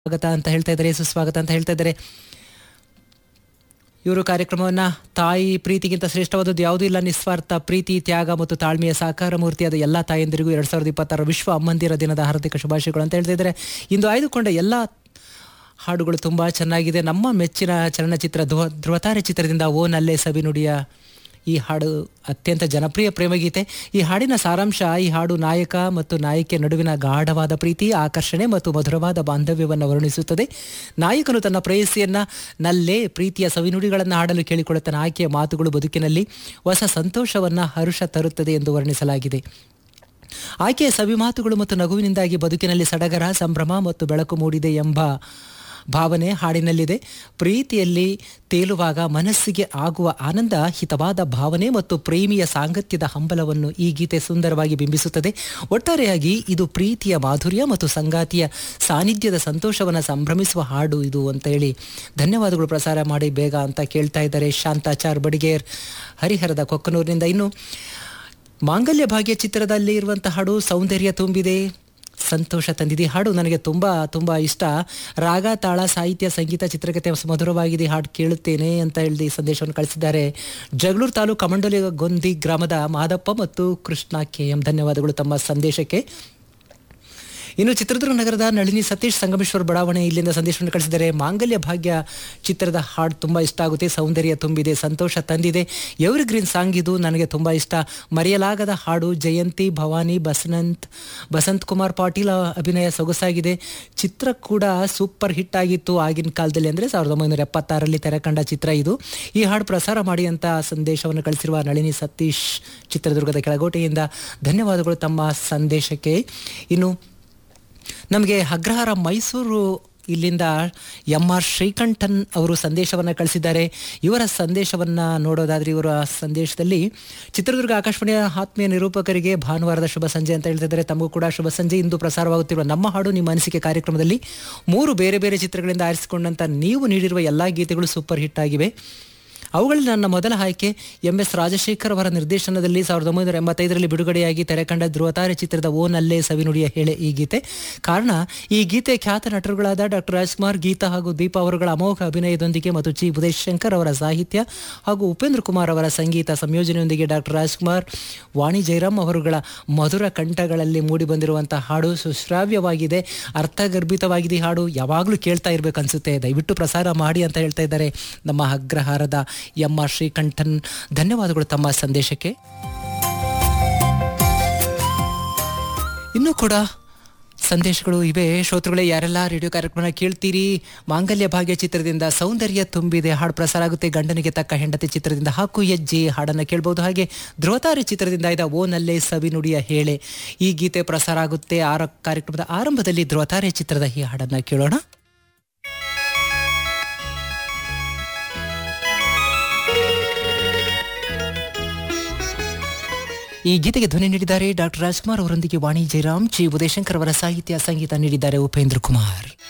ಸ್ವಾಗತ ಅಂತ ಹೇಳ್ತಾ ಇದ್ದಾರೆ ಸುಸ್ವಾಗತ ಅಂತ ಹೇಳ್ತಾ ಇದ್ದಾರೆ ಇವರು ಕಾರ್ಯಕ್ರಮವನ್ನ ತಾಯಿ ಪ್ರೀತಿಗಿಂತ ಶ್ರೇಷ್ಠವಾದದ್ದು ಯಾವುದೂ ಇಲ್ಲ ನಿಸ್ವಾರ್ಥ ಪ್ರೀತಿ ತ್ಯಾಗ ಮತ್ತು ತಾಳ್ಮೆಯ ಸಾಕಾರ ಮೂರ್ತಿಯಾದ ಎಲ್ಲ ತಾಯಂದಿರಿಗೂ ಎರಡ್ ಸಾವಿರದ ಇಪ್ಪತ್ತಾರ ವಿಶ್ವ ಅಮ್ಮಂದಿರ ದಿನದ ಹಾರ್ದಿಕ ಶುಭಾಶಯಗಳು ಅಂತ ಹೇಳ್ತಾ ಇದ್ದಾರೆ ಇಂದು ಆಯ್ದುಕೊಂಡ ಎಲ್ಲ ಹಾಡುಗಳು ತುಂಬಾ ಚೆನ್ನಾಗಿದೆ ನಮ್ಮ ಮೆಚ್ಚಿನ ಚಲನಚಿತ್ರ ಧ್ರುವ ಧ್ರುವತಾರೆ ಚಿತ್ರದಿಂದ ಓ ನಲ್ಲೆ ಸವಿನುಡಿಯ ಈ ಹಾಡು ಅತ್ಯಂತ ಜನಪ್ರಿಯ ಪ್ರೇಮಗೀತೆ ಈ ಹಾಡಿನ ಸಾರಾಂಶ ಈ ಹಾಡು ನಾಯಕ ಮತ್ತು ನಾಯಕಿಯ ನಡುವಿನ ಗಾಢವಾದ ಪ್ರೀತಿ ಆಕರ್ಷಣೆ ಮತ್ತು ಮಧುರವಾದ ಬಾಂಧವ್ಯವನ್ನು ವರ್ಣಿಸುತ್ತದೆ ನಾಯಕನು ತನ್ನ ಪ್ರೇಯಸಿಯನ್ನ ನಲ್ಲೇ ಪ್ರೀತಿಯ ಸವಿನುಡಿಗಳನ್ನು ಹಾಡಲು ಕೇಳಿಕೊಳ್ಳುತ್ತಾನೆ ಆಕೆಯ ಮಾತುಗಳು ಬದುಕಿನಲ್ಲಿ ಹೊಸ ಸಂತೋಷವನ್ನ ಹರುಷ ತರುತ್ತದೆ ಎಂದು ವರ್ಣಿಸಲಾಗಿದೆ ಆಕೆಯ ಸವಿಮಾತುಗಳು ಮತ್ತು ನಗುವಿನಿಂದಾಗಿ ಬದುಕಿನಲ್ಲಿ ಸಡಗರ ಸಂಭ್ರಮ ಮತ್ತು ಬೆಳಕು ಮೂಡಿದೆ ಎಂಬ ಭಾವನೆ ಹಾಡಿನಲ್ಲಿದೆ ಪ್ರೀತಿಯಲ್ಲಿ ತೇಲುವಾಗ ಮನಸ್ಸಿಗೆ ಆಗುವ ಆನಂದ ಹಿತವಾದ ಭಾವನೆ ಮತ್ತು ಪ್ರೇಮಿಯ ಸಾಂಗತ್ಯದ ಹಂಬಲವನ್ನು ಈ ಗೀತೆ ಸುಂದರವಾಗಿ ಬಿಂಬಿಸುತ್ತದೆ ಒಟ್ಟಾರೆಯಾಗಿ ಇದು ಪ್ರೀತಿಯ ಮಾಧುರ್ಯ ಮತ್ತು ಸಂಗಾತಿಯ ಸಾನ್ನಿಧ್ಯದ ಸಂತೋಷವನ್ನು ಸಂಭ್ರಮಿಸುವ ಹಾಡು ಇದು ಅಂತ ಹೇಳಿ ಧನ್ಯವಾದಗಳು ಪ್ರಸಾರ ಮಾಡಿ ಬೇಗ ಅಂತ ಕೇಳ್ತಾ ಇದ್ದಾರೆ ಶಾಂತಾಚಾರ್ ಬಡಿಗೇರ್ ಹರಿಹರದ ಕೊಕ್ಕನೂರಿನಿಂದ ಇನ್ನು ಮಾಂಗಲ್ಯ ಭಾಗ್ಯ ಚಿತ್ರದಲ್ಲಿ ಇರುವಂತಹ ಹಾಡು ಸೌಂದರ್ಯ ತುಂಬಿದೆ ಸಂತೋಷ ತಂದಿದೆ ಹಾಡು ನನಗೆ ತುಂಬ ತುಂಬ ಇಷ್ಟ ರಾಗ ತಾಳ ಸಾಹಿತ್ಯ ಸಂಗೀತ ಚಿತ್ರಕಥೆ ಮಧುರವಾಗಿದೆ ಹಾಡು ಕೇಳುತ್ತೇನೆ ಅಂತ ಹೇಳಿ ಸಂದೇಶವನ್ನು ಕಳಿಸಿದ್ದಾರೆ ಜಗಳೂರು ತಾಲೂಕು ಕಮಂಡೋಲಿ ಗೊಂದಿ ಗ್ರಾಮದ ಮಾದಪ್ಪ ಮತ್ತು ಕೃಷ್ಣ ಕೆ ಎಂ ಧನ್ಯವಾದಗಳು ತಮ್ಮ ಸಂದೇಶಕ್ಕೆ ಇನ್ನು ಚಿತ್ರದುರ್ಗ ನಗರದ ನಳಿನಿ ಸತೀಶ್ ಸಂಗಮೇಶ್ವರ ಬಡಾವಣೆ ಇಲ್ಲಿಂದ ಸಂದೇಶವನ್ನು ಕಳಿಸಿದ್ದಾರೆ ಮಾಂಗಲ್ಯ ಭಾಗ್ಯ ಚಿತ್ರದ ಹಾಡು ತುಂಬ ಇಷ್ಟ ಆಗುತ್ತೆ ಸೌಂದರ್ಯ ತುಂಬಿದೆ ಸಂತೋಷ ತಂದಿದೆ ಎವ್ರಿ ಗ್ರೀನ್ ಸಾಂಗ್ ಇದು ನನಗೆ ತುಂಬ ಇಷ್ಟ ಮರೆಯಲಾಗದ ಹಾಡು ಜಯಂತಿ ಭವಾನಿ ಬಸನಂತ್ ಬಸಂತ್ ಕುಮಾರ್ ಪಾಟೀಲ್ ಅಭಿನಯ ಸೊಗಸಾಗಿದೆ ಚಿತ್ರ ಕೂಡ ಸೂಪರ್ ಹಿಟ್ ಆಗಿತ್ತು ಆಗಿನ ಕಾಲದಲ್ಲಿ ಅಂದರೆ ಸಾವಿರದ ಒಂಬೈನೂರ ಎಪ್ಪತ್ತಾರರಲ್ಲಿ ತೆರೆಕಂಡ ಚಿತ್ರ ಇದು ಈ ಹಾಡು ಪ್ರಸಾರ ಮಾಡಿ ಅಂತ ಸಂದೇಶವನ್ನು ಕಳಿಸಿರುವ ನಳಿನಿ ಸತೀಶ್ ಚಿತ್ರದುರ್ಗದ ಕೆಳಗೋಟೆಯಿಂದ ಧನ್ಯವಾದಗಳು ತಮ್ಮ ಸಂದೇಶಕ್ಕೆ ಇನ್ನು ನಮಗೆ ಅಗ್ರಹಾರ ಮೈಸೂರು ಇಲ್ಲಿಂದ ಎಂ ಆರ್ ಶ್ರೀಕಂಠನ್ ಅವರು ಸಂದೇಶವನ್ನು ಕಳಿಸಿದ್ದಾರೆ ಇವರ ಸಂದೇಶವನ್ನು ನೋಡೋದಾದ್ರೆ ಇವರ ಸಂದೇಶದಲ್ಲಿ ಚಿತ್ರದುರ್ಗ ಆಕಾಶವಾಣಿಯ ಆತ್ಮೀಯ ನಿರೂಪಕರಿಗೆ ಭಾನುವಾರದ ಶುಭ ಸಂಜೆ ಅಂತ ಹೇಳ್ತಿದ್ದಾರೆ ತಮಗೂ ಕೂಡ ಶುಭ ಸಂಜೆ ಇಂದು ಪ್ರಸಾರವಾಗುತ್ತಿರುವ ನಮ್ಮ ಹಾಡು ನಿಮ್ಮ ಅನಿಸಿಕೆ ಕಾರ್ಯಕ್ರಮದಲ್ಲಿ ಮೂರು ಬೇರೆ ಬೇರೆ ಚಿತ್ರಗಳಿಂದ ಆರಿಸಿಕೊಂಡಂತ ನೀವು ನೀಡಿರುವ ಎಲ್ಲ ಗೀತೆಗಳು ಸೂಪರ್ ಹಿಟ್ ಆಗಿವೆ ಅವುಗಳಲ್ಲಿ ನನ್ನ ಮೊದಲ ಆಯ್ಕೆ ಎಂ ಎಸ್ ರಾಜಶೇಖರ್ ಅವರ ನಿರ್ದೇಶನದಲ್ಲಿ ಸಾವಿರದ ಒಂಬೈನೂರ ಎಂಬತ್ತೈದರಲ್ಲಿ ಬಿಡುಗಡೆಯಾಗಿ ತೆರೆಕಂಡ ಧ್ರುವತಾರೆ ಚಿತ್ರದ ಓ ನಲ್ಲೇ ಸವಿನುಡಿಯ ಹೇಳೆ ಈ ಗೀತೆ ಕಾರಣ ಈ ಗೀತೆ ಖ್ಯಾತ ನಟರುಗಳಾದ ಡಾಕ್ಟರ್ ರಾಜ್ಕುಮಾರ್ ಗೀತಾ ಹಾಗೂ ದೀಪಾ ಅವರುಗಳ ಅಮೋಘ ಅಭಿನಯದೊಂದಿಗೆ ಮತ್ತು ಜಿ ಉದಯ್ ಶಂಕರ್ ಅವರ ಸಾಹಿತ್ಯ ಹಾಗೂ ಉಪೇಂದ್ರ ಕುಮಾರ್ ಅವರ ಸಂಗೀತ ಸಂಯೋಜನೆಯೊಂದಿಗೆ ಡಾಕ್ಟರ್ ರಾಜ್ಕುಮಾರ್ ವಾಣಿ ಜೈರಾಮ್ ಅವರುಗಳ ಮಧುರ ಕಂಠಗಳಲ್ಲಿ ಮೂಡಿಬಂದಿರುವಂತಹ ಹಾಡು ಸುಶ್ರಾವ್ಯವಾಗಿದೆ ಅರ್ಥಗರ್ಭಿತವಾಗಿದೆ ಈ ಹಾಡು ಯಾವಾಗಲೂ ಕೇಳ್ತಾ ಇರ್ಬೇಕು ಅನ್ಸುತ್ತೆ ದಯವಿಟ್ಟು ಪ್ರಸಾರ ಮಾಡಿ ಅಂತ ಹೇಳ್ತಾ ಇದ್ದಾರೆ ನಮ್ಮ ಅಗ್ರಹಾರದ ಎಂ ಆರ್ ಶ್ರೀಕಂಠನ್ ಧನ್ಯವಾದಗಳು ತಮ್ಮ ಸಂದೇಶಕ್ಕೆ ಇನ್ನೂ ಕೂಡ ಸಂದೇಶಗಳು ಇವೆ ಶ್ರೋತೃಗಳೇ ಯಾರೆಲ್ಲ ರೇಡಿಯೋ ಕಾರ್ಯಕ್ರಮ ಕೇಳ್ತೀರಿ ಮಾಂಗಲ್ಯ ಭಾಗ್ಯ ಚಿತ್ರದಿಂದ ಸೌಂದರ್ಯ ತುಂಬಿದೆ ಹಾಡು ಪ್ರಸಾರ ಆಗುತ್ತೆ ಗಂಡನಿಗೆ ತಕ್ಕ ಹೆಂಡತಿ ಚಿತ್ರದಿಂದ ಹಾಕು ಹೆಜ್ಜೆ ಹಾಡನ್ನು ಕೇಳ್ಬೋದು ಹಾಗೆ ಧ್ರುವತಾರೆ ಚಿತ್ರದಿಂದ ಇದ ಓ ನಲ್ಲೇ ಸವಿನುಡಿಯ ಹೇಳೆ ಈ ಗೀತೆ ಪ್ರಸಾರ ಆಗುತ್ತೆ ಆರ ಕಾರ್ಯಕ್ರಮದ ಆರಂಭದಲ್ಲಿ ಧ್ರುವತಾರೆ ಚಿತ್ರದ ಈ ಹಾಡನ್ನು ಕೇಳೋಣ ಈ ಗೀತೆಗೆ ಧ್ವನಿ ನೀಡಿದ್ದಾರೆ ಡಾಕ್ಟರ್ ರಾಜ್ಕುಮಾರ್ ಅವರೊಂದಿಗೆ ವಾಣಿ ಜಯರಾಮ್ ಜಿ ಉದಯಶಂಕರ್ ಅವರ ಸಾಹಿತ್ಯ ಸಂಗೀತ ನೀಡಿದ್ದಾರೆ ಉಪೇಂದ್ರ ಕುಮಾರ್